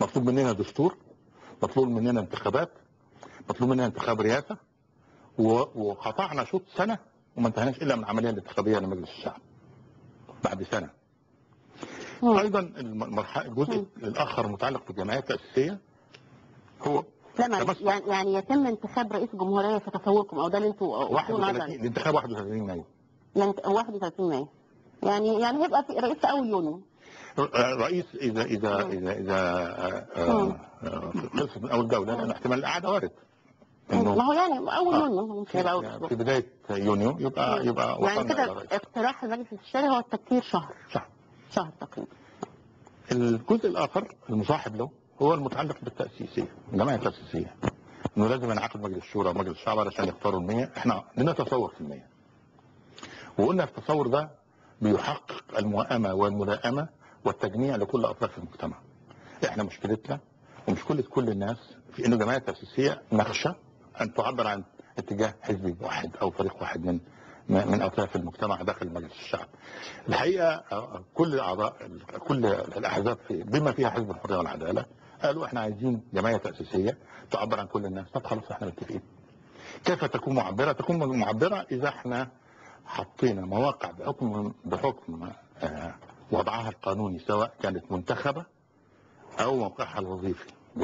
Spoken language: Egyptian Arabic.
مطلوب مننا دستور مطلوب مننا انتخابات مطلوب مننا انتخاب رئاسه و- وقطعنا شوط سنه وما انتهيناش الا من العمليه الانتخابيه لمجلس الشعب بعد سنه مم. ايضا المرحله الجزء مم. الاخر المتعلق بالجمعيات التاسيسيه هو لا معلش تمسك. يعني يعني يتم انتخاب رئيس جمهوريه في تصوركم او ده اللي انتوا قلتوا 31 نظرا الانتخاب 31 مايو يعني 31 مايو يعني يعني هيبقى في رئيس في اول يونيو رئيس اذا اذا مم. اذا اذا آه، آه، آه، خلصت من اول دوله لان احتمال الاعاده وارد ما انه هو يعني اول آه. يونيو مش هيبقى اول في أسبوع. بدايه يونيو يبقى يبقى يعني وصلنا كده إلى رئيس. اقتراح المجلس الشرعي هو التكتير شهر صح شهر تقريبا الجزء الاخر المصاحب له هو المتعلق بالتاسيسيه الجمعيه التاسيسيه انه لازم ينعقد مجلس الشورى ومجلس الشعب علشان يختاروا المية احنا لنا تصور في المية وقلنا التصور ده بيحقق الموائمه والملائمه والتجميع لكل اطراف المجتمع احنا مشكلتنا ومشكله كل الناس في انه الجمعيه التاسيسيه نخشى ان تعبر عن اتجاه حزبي واحد او فريق واحد من من اطراف المجتمع داخل مجلس الشعب. الحقيقه آه، كل الاعضاء كل الاحزاب في بما فيها حزب الحريه والعداله قالوا احنا عايزين جمعيه تاسيسيه تعبر عن كل الناس طب خلاص احنا متفقين. كيف تكون معبره؟ تكون معبره اذا احنا حطينا مواقع بحكم بحكم آه، وضعها القانوني سواء كانت منتخبه او موقعها الوظيفي